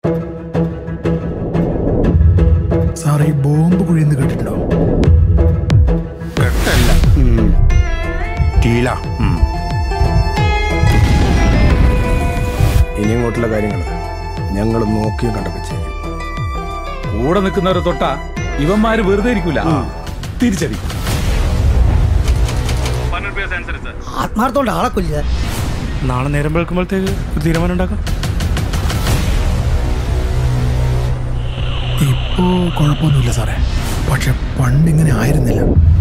sir ഈ bomb കുഴിന്ന് കേട്ടിട്ടുണ്ടോ കെട്ടല്ല ടീല ഇനി ഇങ്ങോട്ടുള്ള കാര്യങ്ങൾ ഞങ്ങൾ നോക്കിയും കണ്ടൊക്കെ ചെയ്യും കൂടെ നിൽക്കുന്നവരെ തൊട്ട ഇവന്മാര് വെറുതെ ഇരിക്കൂല തിരിച്ചടി ആത്മാർത്ഥമുണ്ട് ആളെ കൊല്ലുക നാളെ നേരം വെളുക്കുമ്പോഴത്തേക്ക് ഒരു തീരുമാനം ഉണ്ടാക്കാം ഇപ്പോ കുഴപ്പമൊന്നുമില്ല സാറേ പക്ഷെ പണ്ടിങ്ങനെ ആയിരുന്നില്ല